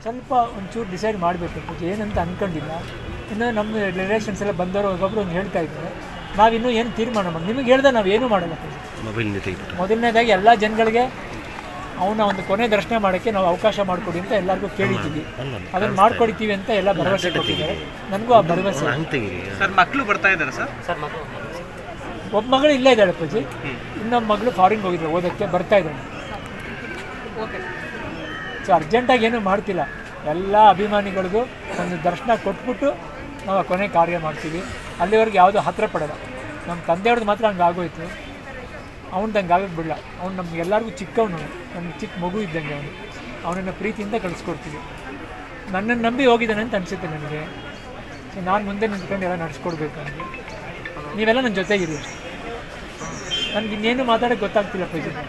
ಸ್ವಲ್ಪ ಒಂಚೂರು ಡಿಸೈಡ್ ಮಾಡಬೇಕು ಪೂಜೆ ಏನಂತ ಅಂದ್ಕೊಂಡಿಲ್ಲ ಇನ್ನು ನಮ್ಮ ರಿಲೇಷನ್ಸ್ ಎಲ್ಲ ಬಂದವರು ಒಬ್ಬೊಬ್ರು ಒಂದು ಹೇಳ್ತಾ ಇದ್ದಾರೆ ನಾವಿನ್ನೂ ಏನು ತೀರ್ಮಾನ ಮಾಡಿ ನಿಮಗೆ ಹೇಳ್ದೆ ನಾವು ಏನೂ ಮಾಡಲ್ಲ ಪೂಜೆ ಮೊಬೈಲ್ನೇ ತೆಗಿಬಿಟ್ಟು ಮೊದಲನೇದಾಗಿ ಎಲ್ಲ ಜನಗಳಿಗೆ ಅವನ ಒಂದು ಕೊನೆ ದರ್ಶನ ಮಾಡೋಕ್ಕೆ ನಾವು ಅವಕಾಶ ಮಾಡಿಕೊಡಿ ಅಂತ ಎಲ್ಲರಿಗೂ ಕೇಳಿದ್ದೀವಿ ಅದನ್ನು ಮಾಡ್ಕೊಡ್ತೀವಿ ಅಂತ ಎಲ್ಲ ಭರವಸೆ ಕೊಟ್ಟಿದ್ದಾರೆ ನನಗೂ ಆ ಭರವಸೆ ಇದೆ. ಹಂಗೆ ತೆಗೀರಿ ಸರ್ ಮಕ್ಕಳು ಬರ್ತಾ ಇದ್ದಾರೆ ಸರ್ ಒಬ್ಬ ಮಗಳು ಇಲ್ಲೇ ಇದ್ದಾಳೆ ಪೂಜಿ ಇನ್ನೊಬ್ಬ ಮಗಳು ಫಾರಿನ್ಗೆ ಹೋಗಿದ್ರು ಓದೋಕ್ಕೆ ಬರ್ತಾ ಇದ್ದಾಳೆ ಸೊ ಅರ್ಜೆಂಟಾಗಿ ಏನೂ ಮಾಡ್ತಿಲ್ಲ ಎಲ್ಲ ಅಭಿಮಾನಿಗಳಿಗೂ ಒಂದು ದರ್ಶನ ಕೊಟ್ಬಿಟ್ಟು ನಾವು ಆ ಕೊನೆ ಕಾರ್ಯ ಮಾಡ್ತೀವಿ ಅಲ್ಲಿವರೆಗೆ ಯಾವುದೂ ಹತ್ರ ಪಡಲ್ಲ ನಮ್ಮ ತಂದೆಯವ್ರದ್ದು ಮಾತ್ರ ಹಂಗೆ ಆಗೋಯ್ತು ಅವ್ನ್ದು ಹಂಗೆ ಆಗೋಕ್ಕೆ ಬಿಡಲ್ಲ ಅವ್ನು ನಮಗೆಲ್ಲರಿಗೂ ಚಿಕ್ಕವನು ನಮ್ಗೆ ಚಿಕ್ಕ ಮಗು ಇದ್ದಂಗೆ ಅವನು ಅವನನ್ನು ಪ್ರೀತಿಯಿಂದ ಕಳಿಸ್ಕೊಡ್ತೀವಿ ನನ್ನನ್ನು ನಂಬಿ ಹೋಗಿದ್ದಾನೆ ಅಂತ ಅನಿಸುತ್ತೆ ನನಗೆ ಸೊ ನಾನು ಮುಂದೆ ನಿಂತ್ಕೊಂಡು ಎಲ್ಲ ನಡೆಸ್ಕೊಡ್ಬೇಕು ನನಗೆ ನೀವೆಲ್ಲ ನನ್ನ ಜೊತೆಗಿರಿ ನನಗೆ ಇನ್ನೇನು ಮಾತಾಡೋಕ್ಕೆ ಗೊತ್ತಾಗ್ತಿಲ್ಲ ಪೂಜೆ